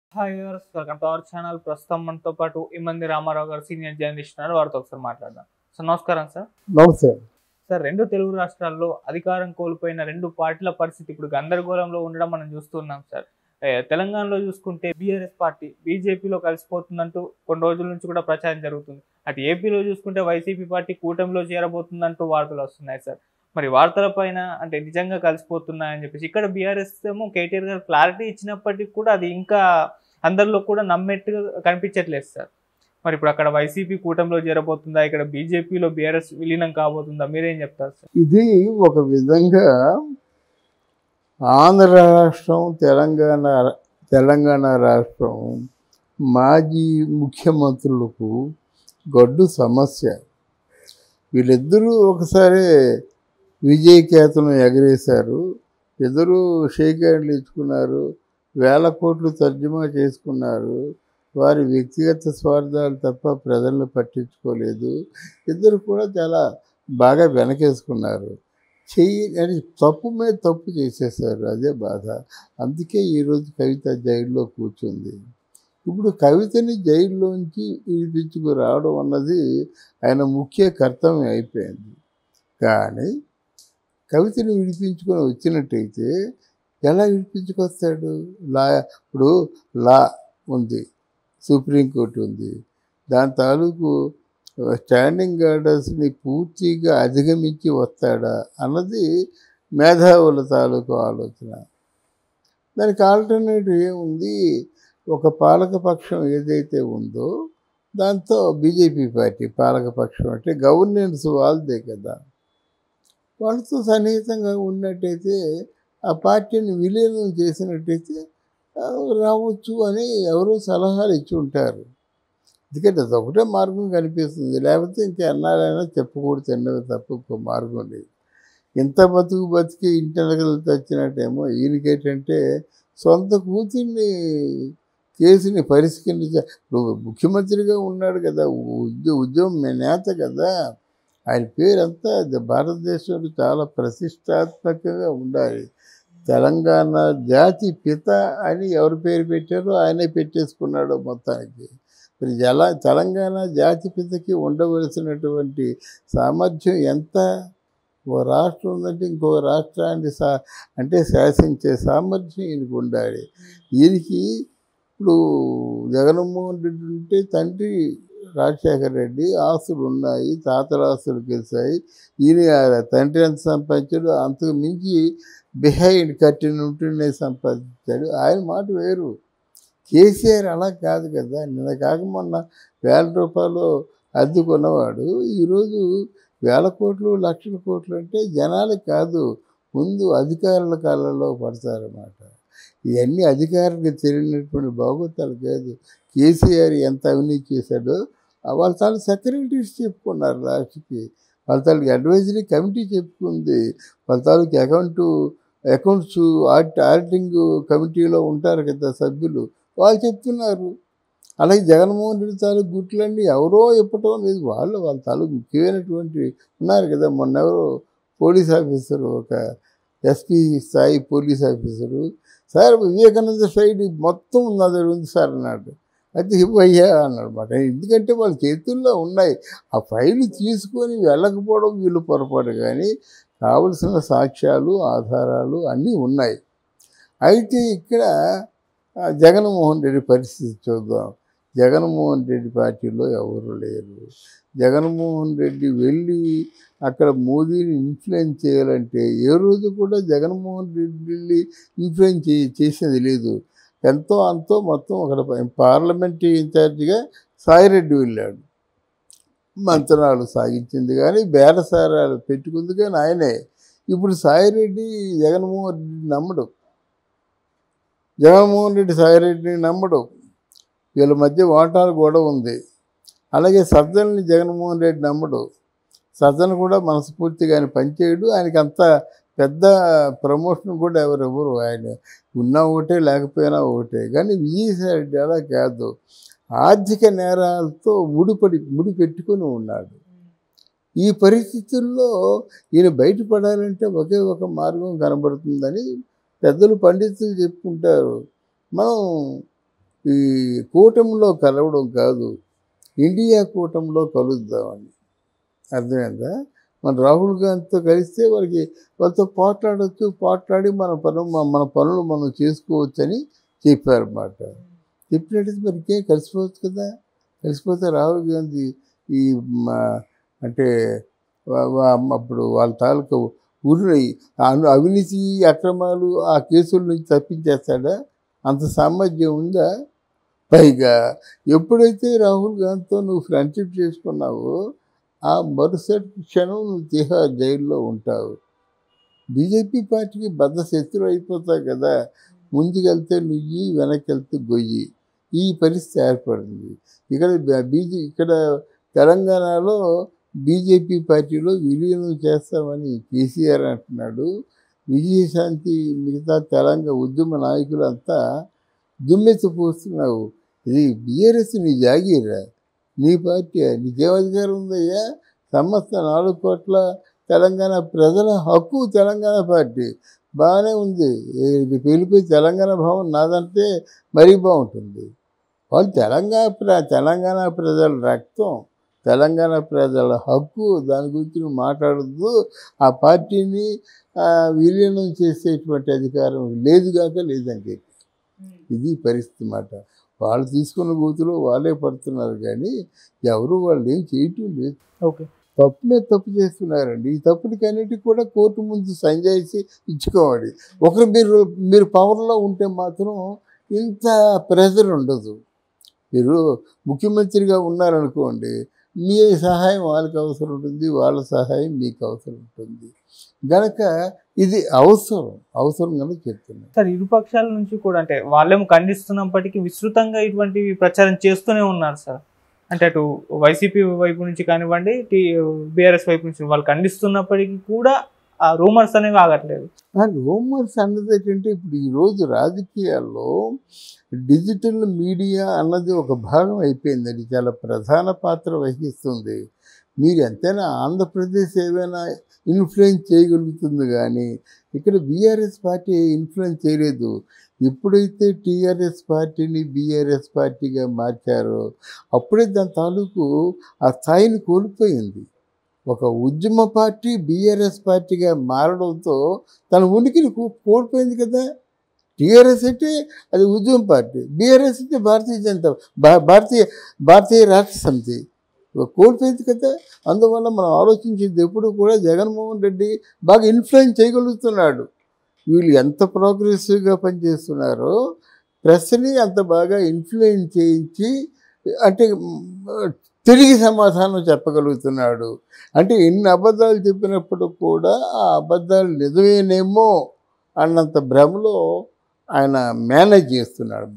hi viewers welcome to our channel ప్రస్తుతం మనతో పాటు ఇమ్మంది రామారావు గారు సీనియర్ జర్నలిస్ట్ ఉన్నారు వారితో ఒకసారి మాట్లాడదాం సార్ నమస్కారం సార్ నమస్తే సార్ రెండు తెలుగు రాష్ట్రాల్లో అధికారం కోల్పోయిన రెండు పార్టీల పరిస్థితి ఇప్పుడు గందరగోళంలో ఉండడం మనం చూస్తున్నాం సార్ ఏ, తెలంగాణలో చూసుకుంటే బీఆర్ఎస్ పార్టీ బీజేపీలో కలిసిపోతుందంటూ కొన్ని రోజుల నుంచి కూడా ప్రచారం జరుగుతుంది అటు ఏపీలో చూసుకుంటే వైసీపీ పార్టీ కూటమిలో చేరబోతుందంటూ వార్తలు వస్తున్నాయి సార్ మరి వార్తల పైన అంటే నిజంగా కలిసిపోతున్నాయని చెప్పేసి ఇక్కడ బీఆర్ఎస్ ఏమో కేటీఆర్ గారు క్లారిటీ ఇచ్చినప్పటికీ కూడా అది ఇంకా అందరిలో కూడా నమ్మేట్టుగా కనిపించట్లేదు సార్ మరి ఇప్పుడు అక్కడ వైసీపీ కూటమిలో చేరబోతుందా ఇక్కడ బీజేపీలో బీఆర్ఎస్ విలీనం కాబోతుందా మీరేం చెప్తారు సార్ ఇది ఒక విధంగా ఆంధ్ర రాష్ట్రం తెలంగాణ తెలంగాణ రాష్ట్రం మాజీ ముఖ్యమంత్రులకు గడ్డు సమస్య వీళ్ళిద్దరూ ఒకసారి విజయకేతనం ఎగరేశారు ఇద్దరు షేక్ హ్యాండ్లు ఇచ్చుకున్నారు వేల కోట్లు తర్జుమా చేసుకున్నారు వారి వ్యక్తిగత స్వార్థాలు తప్ప ప్రజలను పట్టించుకోలేదు ఇద్దరు కూడా చాలా బాగా వెనకేసుకున్నారు చెయ్యి అని తప్పు మీద తప్పు చేసేసారు అదే బాధ అందుకే ఈరోజు కవిత జైల్లో కూర్చుంది ఇప్పుడు కవితని జైల్లోంచి విడిపించుకు రావడం అన్నది ఆయన ముఖ్య కర్తవ్యం అయిపోయింది కానీ కవితని విడిపించుకొని వచ్చినట్టయితే ఎలా విడిపించుకొస్తాడు లా ఇప్పుడు లా ఉంది సుప్రీంకోర్టు ఉంది దాని తాలూకు స్టాండింగ్ ఆర్డర్స్ని పూర్తిగా అధిగమించి వస్తాడా అన్నది మేధావుల తాలూకు ఆలోచన దానికి ఆల్టర్నేటివ్ ఏముంది ఒక పాలకపక్షం ఏదైతే ఉందో దాంతో బీజేపీ పార్టీ పాలకపక్షం అంటే గవర్నెన్స్ వాళ్ళదే కదా వాళ్ళతో సన్నిహితంగా ఉన్నట్టయితే ఆ పార్టీని విలీనం చేసినట్టయితే ఆ, రావచ్చు అని ఎవరో సలహాలు ఇచ్చి ఉంటారు ఎందుకంటే అది ఒకటే మార్గం కనిపిస్తుంది లేకపోతే ఇంకా ఎన్నాళ్ళైనా చెప్పకూడదు తిన్నవి తప్ప ఇంకో మార్గం లేదు ఇంత బతుకు బతికి ఇంటెనకలు తెచ్చినట్టేమో ఈయనకేంటంటే సొంత కూతుర్ని కేసుని పరిష్కరించ నువ్వు ముఖ్యమంత్రిగా ఉన్నాడు కదా ఉద్యో ఉద్యమం నేత కదా ఆయన పేరంతా ద- భారతదేశంలో చాలా ప్రతిష్టాత్మకంగా ఉండాలి తెలంగాణ జాతి పిత అని ఎవరి పేరు పెట్టారో ఆయనే పెట్టేసుకున్నాడు మొత్తానికి మరి జల తెలంగాణ జాతి పితకి ఉండవలసినటువంటి సామర్థ్యం ఎంత ఓ రాష్ట్రం ఉందంటే ఇంకో రాష్ట్రాన్ని సా అంటే శాసించే సామర్థ్యం ఈయనకు ఉండాలి ఈయనకి ఇప్పుడు జగన్మోహన్ రెడ్డి ఉంటే తండ్రి రాజశేఖర రెడ్డి ఆస్తులు ఉన్నాయి తాతల ఆస్తులు గెలిచాయి ఈయన తండ్రి ఎంత సంపాదించాడు అంతకు మించి బిహైండ్ కట్టిన ఉంటూనే సంపాదించాడు ఆయన మాట వేరు కేసీఆర్ అలా కాదు కదా నిన్న కాక మొన్న వేల రూపాయలు అద్దె కొన్నవాడు ఈరోజు వేల కోట్లు లక్షల కోట్లు అంటే జనాలకు కాదు ముందు అధికారుల కాలంలో పడతారన్నమాట ఇవన్నీ అధికారులకు తెలియనటువంటి బాగోతాలు కాదు కేసీఆర్ ఎంత అవినీతి చేశాడో ఆ వాళ్ళ తాలూ సెక్రటరీస్ చెప్పుకున్నారు లాస్ట్కి వాళ్ళ తాలూకు అడ్వైజరీ కమిటీ చెప్పుకుంది వాళ్ళ తాలూకు అకౌంటు అకౌంట్స్ ఆడిట్ ఆడిటింగ్ కమిటీలో ఉంటారు కదా సభ్యులు వాళ్ళు చెప్తున్నారు అలాగే జగన్మోహన్ రెడ్డి తాలూకు గుట్లన్నీ ఎవరో చెప్పటం లేదు వాళ్ళు వాళ్ళ తాలూకు ముఖ్యమైనటువంటి ఉన్నారు కదా మొన్న ఎవరో పోలీస్ ఆఫీసరు ఒక ఎస్పీ స్థాయి police officer sir Vivekananda side మొత్తం నా దగ్గర ఉంది సార్ అన్నాడు అయితే ఇవ్వయ్యా అన్నమాట ఎందుకంటే వాళ్ళ చేతుల్లో ఉన్నాయి ఆ ఫైలు తీసుకొని వెళ్ళకపోవడం వీళ్ళు పొరపాటు కానీ కావలసిన సాక్ష్యాలు ఆధారాలు అన్నీ ఉన్నాయి అయితే ఇక్కడ ఆ, జగన్మోహన్ రెడ్డి పరిస్థితి చూద్దాం జగన్మోహన్ రెడ్డి పార్టీలో ఎవరు లేరు జగన్మోహన్ రెడ్డి వెళ్ళి అక్కడ మోదీని ఇన్ఫ్లుయెన్స్ చేయాలంటే ఏ రోజు కూడా జగన్మోహన్ రెడ్డి ఇన్ఫ్లుయెన్స్ చే చేసేది లేదు ఎంతో అంతో మొత్తం అక్కడ పార్లమెంటరీ ఇన్ఛార్జిగా సాయిరెడ్డి వెళ్ళాడు మంత్రాలు సాగించింది కానీ బేరసారాలు పెట్టుకుంది కానీ ఆయనే ఇప్పుడు సాయిరెడ్డి జగన్మోహన్ రెడ్డి నమ్మడు జగన్మోహన్ రెడ్డి సాయిరెడ్డిని నమ్మడు వీళ్ళ మధ్య వాటాలు కూడా ఉంది అలాగే సజ్జల్ని జగన్మోహన్ రెడ్డి నమ్మడు సజ్జన కూడా మనస్ఫూర్తిగా ఆయన పనిచేయడు ఆయనకి అంత పెద్ద ప్రమోషన్ కూడా ఎవరు ఎవరు ఆయన ఉన్నా ఒకటే లేకపోయినా ఒకటే కానీ విజయసాయి రెడ్డి అలా కాదు ఆర్థిక నేరాలతో ముడిపడి ముడి పెట్టుకొని ఉన్నాడు ఈ పరిస్థితుల్లో ఈయన బయటపడాలంటే ఒకే ఒక మార్గం కనబడుతుందని పెద్దలు పండితులు చెప్పుకుంటారు మనం ఈ కూటమిలో కలవడం కాదు ఇండియా కూటమిలో కలుద్దామని అర్థమైందా మన రాహుల్ గాంధీతో కలిస్తే వాళ్ళకి వాళ్ళతో పోట్లాడొచ్చు పోట్లాడి మన పనులు మన పనులు మనం చేసుకోవచ్చని చెప్పారన్నమాట చెప్పినట్టు మరి ఇంకేం కలిసిపోవచ్చు కదా కలిసిపోతే రాహుల్ గాంధీ ఈ మా- అంటే వా- వా- అప్పుడు వాళ్ళ తాలూకా ఊరిని అను అవినీతి అక్రమాలు ఆ కేసుల నుంచి తప్పించేస్తాడా అంత సామర్థ్యం ఉందా పైగా ఎప్పుడైతే రాహుల్ గాంధీతో నువ్వు ఫ్రెండ్షిప్ చేసుకున్నావో ఆ మరుసటి క్షణం నువ్వు తిహార్ జైల్లో ఉంటావు బీజేపీ పార్టీకి బద్ద శత్రువు అయిపోతావు కదా ముందుకెళ్తే నుయ్యి వెనక్కి వెళ్తే గొయ్యి ఈ పరిస్థితి ఏర్పడింది ఇక్కడ బీజే ఇక్కడ తెలంగాణలో బీజేపీ పార్టీలో విలీనం చేస్తామని కేసీఆర్ అంటున్నాడు విజయశాంతి మిగతా తెలంగాణ ఉద్యమ నాయకులంతా దుమ్మెత్తిపోస్తున్నావు ఇది బీఆర్ఎస్ నీ జాగీరా నీ పార్టీ నీకేం అధికారం ఉందయ్యా సమస్త నాలుగు కోట్ల తెలంగాణ ప్రజల హక్కు తెలంగాణ పార్టీ బాగానే ఉంది ఇది వెళ్ళిపోయి తెలంగాణ భవన్ నాదంటే మరీ బాగుంటుంది వాళ్ళు తెలంగాణ ప్ర తెలంగాణ ప్రజల రక్తం తెలంగాణ ప్రజల హక్కు దాని గురించి నువ్వు మాట్లాడద్దు ఆ పార్టీని ఆ, విలీనం చేసేటువంటి అధికారం లేదు కాక లేదని చెప్పి ఇది పరిస్థితి మాట వాళ్ళు తీసుకున్న గూతులో వాళ్ళే పడుతున్నారు కానీ ఎవరు వాళ్ళు ఏం చేయటం లేదు ఓకే తప్పు మీద తప్పు చేస్తున్నారండి ఈ తప్పులకి అన్నిటికీ కూడా కోర్టు ముందు సంజాయిషి ఇచ్చుకోవాలి ఒకరు మీరు మీరు పవర్లో ఉంటే మాత్రం ఇంత ప్రెజర్ ఉండదు మీరు ముఖ్యమంత్రిగా ఉన్నారనుకోండి మీ సహాయం వాళ్ళకి అవసరం ఉంటుంది వాళ్ళ సహాయం మీకు అవసరం ఉంటుంది గనక ఇది అవసరం అవసరం కనుక చెప్తున్నాను సార్ ఇరుపక్షాల నుంచి కూడా అంటే వాళ్ళేమో ఖండిస్తున్నప్పటికీ విస్తృతంగా ఇటువంటి ప్రచారం చేస్తూనే ఉన్నారు సార్ అంటే అటు వైసీపీ వైపు నుంచి కానివ్వండి టీ బీఆర్ఎస్ వైపు నుంచి వాళ్ళు ఖండిస్తున్నప్పటికీ కూడా ఆ రూమర్స్ అనేవి ఆగట్లేదు ఆ రూమర్స్ అన్నది ఏంటంటే ఇప్పుడు ఈరోజు రాజకీయాల్లో డిజిటల్ మీడియా అన్నది ఒక భాగం అయిపోయింది అది చాలా ప్రధాన పాత్ర వహిస్తుంది మీరు ఎంతైనా ఆంధ్రప్రదేశ్ ఏమైనా ఇన్ఫ్లుయెన్స్ చేయగలుగుతుంది కానీ ఇక్కడ బీఆర్ఎస్ పార్టీ ఇన్ఫ్లుయెన్స్ చేయలేదు ఎప్పుడైతే టీఆర్ఎస్ పార్టీని బీఆర్ఎస్ పార్టీగా మార్చారో అప్పుడే దాని తాలూకు ఆ స్థాయిని కోల్పోయింది ఒక ఉద్యమ పార్టీ బీఆర్ఎస్ పార్టీగా మారడంతో తన ఉనికిని కో- కోల్పోయింది కదా టీఆర్ఎస్ అంటే అది ఉద్యమ పార్టీ బీఆర్ఎస్ అంటే భారతీయ జనతా భా- భారతీయ భారతీయ రాష్ట్ర సమితి కోల్పోయింది కదా అందువల్ల మనం ఆలోచించేది ఎప్పుడు కూడా జగన్మోహన్ రెడ్డి బాగా ఇన్ఫ్లుయెన్స్ చేయగలుగుతున్నాడు వీళ్ళు ఎంత ప్రోగ్రెసివ్గా పనిచేస్తున్నారో ప్రెస్ని అంత బాగా ఇన్ఫ్లుయెన్స్ చేయించి అంటే మ్, తిరిగి సమాధానం చెప్పగలుగుతున్నాడు అంటే ఎన్ని అబద్ధాలు చెప్పినప్పుడు కూడా ఆ అబద్ధాలు నిజమేనేమో అన్నంత భ్రమలో ఆయన మేనేజ్ చేస్తున్నాడు